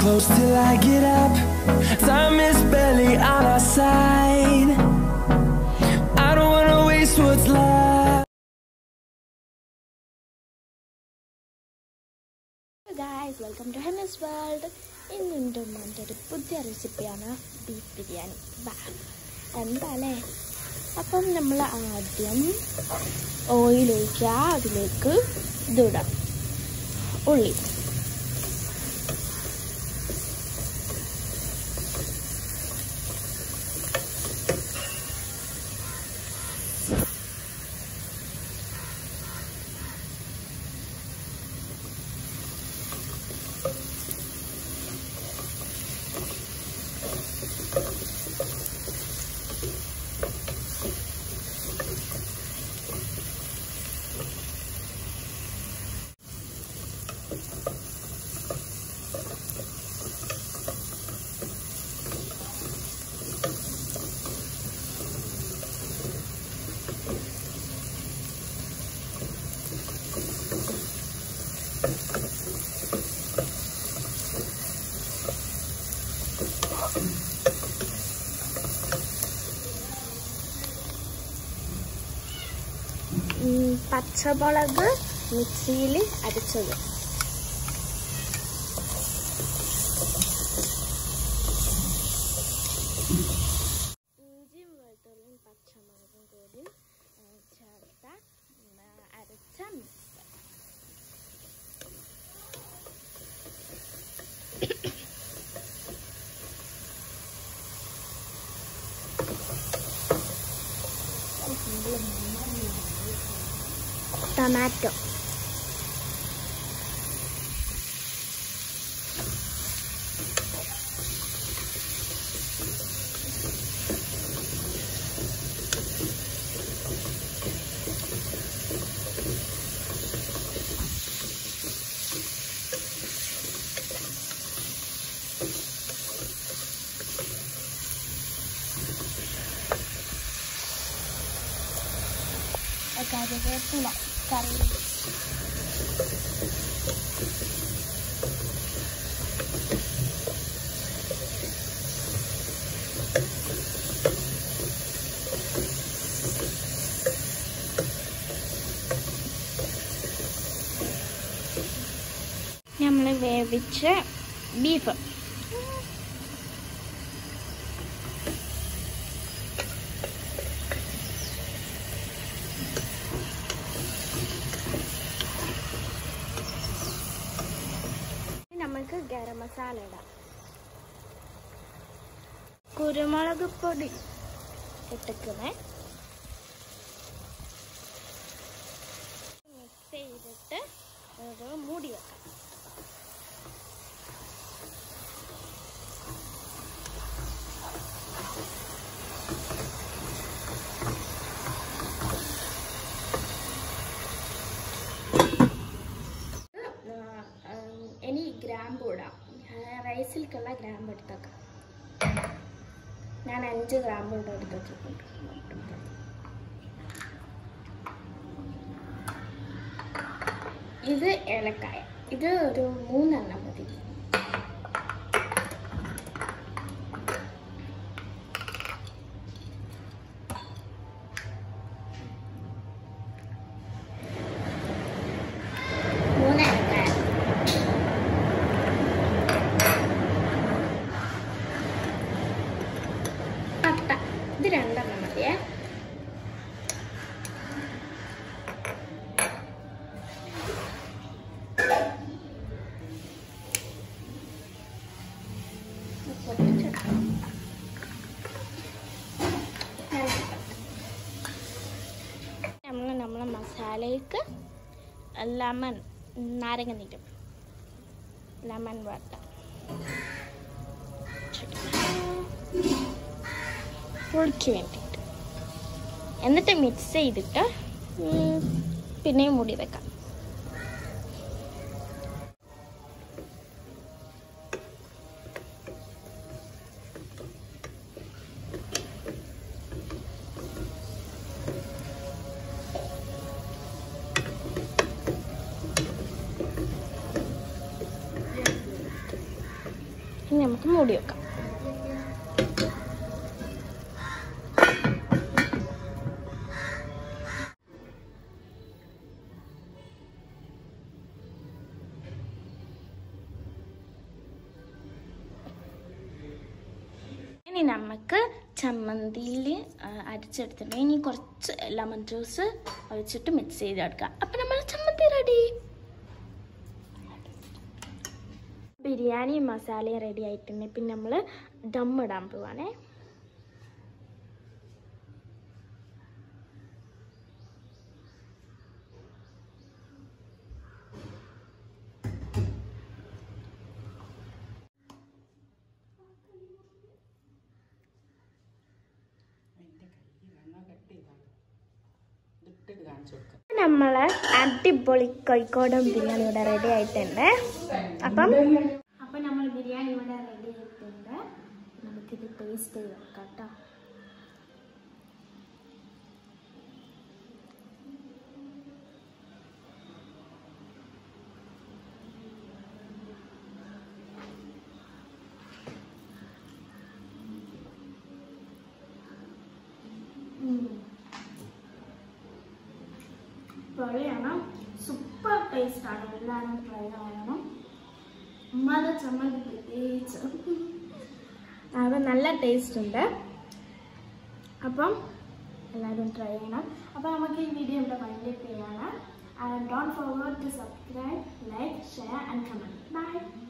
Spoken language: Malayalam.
close till I get up. Time is barely on our side. I don't wanna waste what's left. Guys welcome to Hemas world ഇന്ന് എൻ്റെ ഉമ്മാൻ്റെ ഒരു പുതിയ റെസിപ്പിയാണ് ബീഫ് ബിരിയാണി ബാ എന്താ അല്ലേ അപ്പം നമ്മൾ ആദ്യം ഓയിൽ ഒഴിക്കുക അതിലേക്ക് ഇതിടാം ഉള്ളി ഉം, പച്ചമുളക് മിക്സിയിൽ അരച്ചത് ഇഞ്ചിയും വെളുത്തുള്ളിയും പച്ചമുളകും കൂടി ആ, ചേർത്ത ഉം, അരച്ച മിക്സ് ടൊമാറ്റോ കറിവേപ്പില കറി നമ്മൾ വേവിച്ച ബീഫ് ഇനി നമുക്ക് ഗരം മസാല ഇടാം കുരുമുളക് പൊടി ഇട്ടിക്കണേ മിക്സ് ചെയ്തിട്ട് ഒരു മൂടി വെക്കാം ഇനി ഗ്രാമ്പ് ഇടാം റൈസിലേക്കുള്ള ഗ്രാമ്പ് എടുത്തേക്കാം ഞാൻ അഞ്ച് ഗ്രാമ്പ് ഇവിടെ എടുത്ത് വെച്ചിട്ടുണ്ട് ഇത് ഏലക്കായ ഇത് ഒരു മൂന്നെണ്ണം മതി മൂന്ന് ഏലക്കായ പട്ട ഇത് രണ്ടെണ്ണം മതിയേ പൊട്ടിച്ചെടുക്കാം. രണ്ട് പട്ട. നമ്മൾ നമ്മളെ മസാലയ്ക്ക് ലെമൺ നാരങ്ങ നീരും ലെമൺ വാട്ടർ പുളിക്ക് വേണ്ടിയിട്ട് എന്നിട്ട് മിക്സ് ചെയ്തിട്ട് ഉം, പിന്നെയും മൂടി വെക്കാം ഇനി നമുക്ക് മൂടി വെക്കാം ഇനി നമുക്ക് ചമ്മന്തിയിൽ അരച്ചെടുത്തിട്ടുണ്ട് ഇനി കുറച്ച് ലെമൺ ജ്യൂസ് ഒഴിച്ചിട്ട് മിക്സ് ചെയ്തെടുക്കാം അപ്പം നമ്മൾ ചമ്മന്തി റെഡി ബിരിയാണി മസാലയും റെഡി ആയിട്ടുണ്ട് പിന്നെ നമ്മൾ ദം ഇടാൻ പോവാണേ നമ്മളെ അടിപൊളി കോഴിക്കോടൻ ബിരിയാണി ഇവിടെ റെഡി ആയിട്ടുണ്ട് അപ്പം അപ്പം നമ്മൾ ബിരിയാണി ഇവിടെ റെഡി ആയിട്ടുണ്ട് നമുക്കിത് ടേസ്റ്റ് ചെയ്ത് നോക്കാം കേട്ടോ പൊളിയാണ് സൂപ്പർ ടേസ്റ്റ് ആണ് എല്ലാവരും ട്രൈ ചെയ്യണം ഉമ്മയുടെ ചമ്മന്തി പ്രത്യേകിച്ച് അത് നല്ല ടേസ്റ്റ് ഉണ്ട് അപ്പം എല്ലാവരും ട്രൈ ചെയ്യണം അപ്പോൾ നമുക്ക് ഈ വീഡിയോ ഇവിടെ വൈൻഡപ്പ് ചെയ്യാണ് don't forgot to subscribe like share and comment by